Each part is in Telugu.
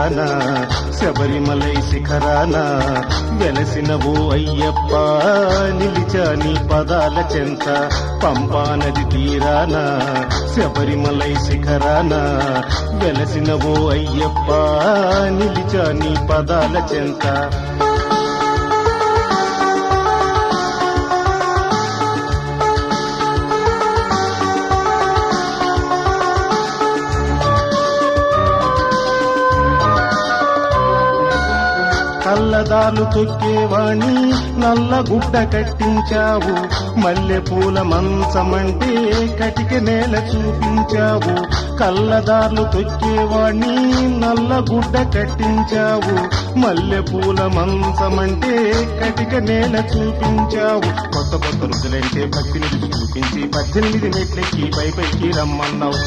తీరాన శబరిమలై శిఖరాన వెలసినవు అయ్యప్ప నిలిచా నీ పదాల చెంత పంపా నది తీరాన శబరిమలై శిఖరాన వెలసినవు అయ్యప్ప నిలిచా నీ పదాల చెంత కళ్ళదాలు తొక్కేవాణి నల్ల గుడ్డ కట్టించావు మల్లె పూల మంచమంటే కటిక నేల చూపించావు కళ్ళదార్లు తొక్కేవాణి నల్ల గుడ్డ కట్టించావు మల్లె పూల మంచమంటే కటిక నేల చూపించావు కొత్త కొత్త రుచులంటే భక్తిని రుచి చూపించి పద్దెనిమిది మెట్లెక్కి పై పైకి రమ్మన్నావు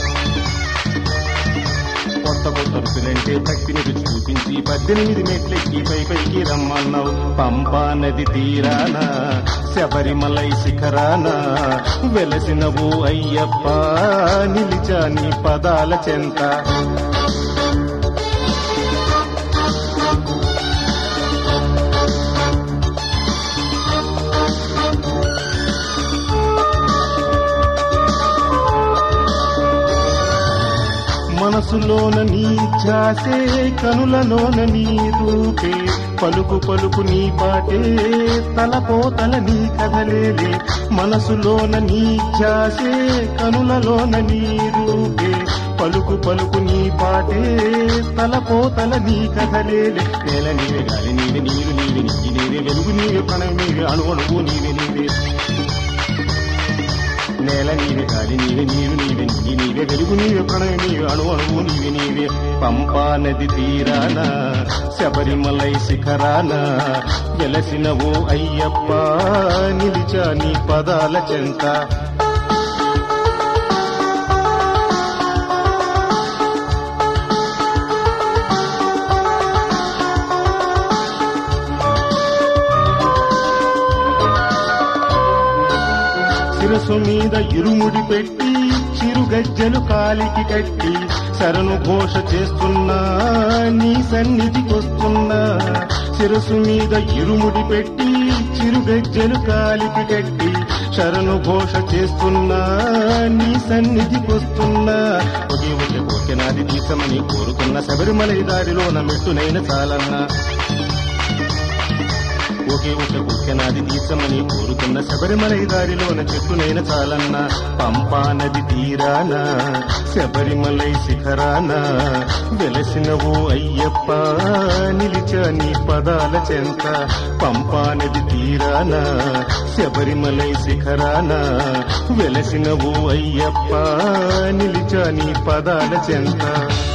కొత్త కొత్త రుచులంటే భక్తిని రుచి చూపించి పద్దెనిమిది మెట్లెక్కి పై పైకి రమ్మన్నావు పంపా నది తీరాన శబరిమలై శిఖరాన వెలసినవు అయ్యప్ప నిలిచా నీ పదాల చెంత మనసులోన నీ ఛాసే కనులలోన నీ రూపే పలుకు పలుకు నీ పాటే తలపోతల నీ కదలేలే మనసులోన నీ ఛాసే కనులలోన నీ రూపే పలుకు పలుకు నీ పాటే తలపోతల నీ కదలేలే నేల నీవే గాలి నీవే నీరు నీవే నింగి నీవే వెలుగు నీవే ప్రణయం నీవే అణువణువు నీవే నీవే నేల నీవే గాలి నీవే నీరు నీవే నింగి నీవే వెలుగు నీవే ప్రణయం నీవే అణు అణువు నీవే నీవే పంపా నది తీరాన శబరిమలై శిఖరాన వెలసినవు అయ్యప్ప నిలిచా నీ పదాల చెంత శిరసు మీద ఇరుముడి పెట్టి చిరుగజ్జలు కాలికి కట్టి శరణు ఘోష చేస్తున్నా నీ సన్నిధికొస్తున్నా శిరసు మీద ఇరుముడి పెట్టి చిరుగజ్జలు కాలికి కట్టి శరణు ఘోష చేస్తున్నా నీ సన్నిధికొస్తున్నా ఒకే ఒకే ఒకే నాది తీసమని కోరుకున్న శబరిమలై దారిలోన మెట్టునైన చాలన్నా ఒకే ఒక కుక్కెనాది తీసమని కోరుకున్న శబరిమలై దారిలోన చెట్టునైన చాలన్న పంపా నది తీరాన శబరిమలై శిఖరాన వెలసినవు అయ్యప్ప నిలిచా నీ పదాల చెంత పంపా నది తీరాన శబరిమలై శిఖరాన వెలసినవు అయ్యప్ప నిలిచా నీ పదాల చెంత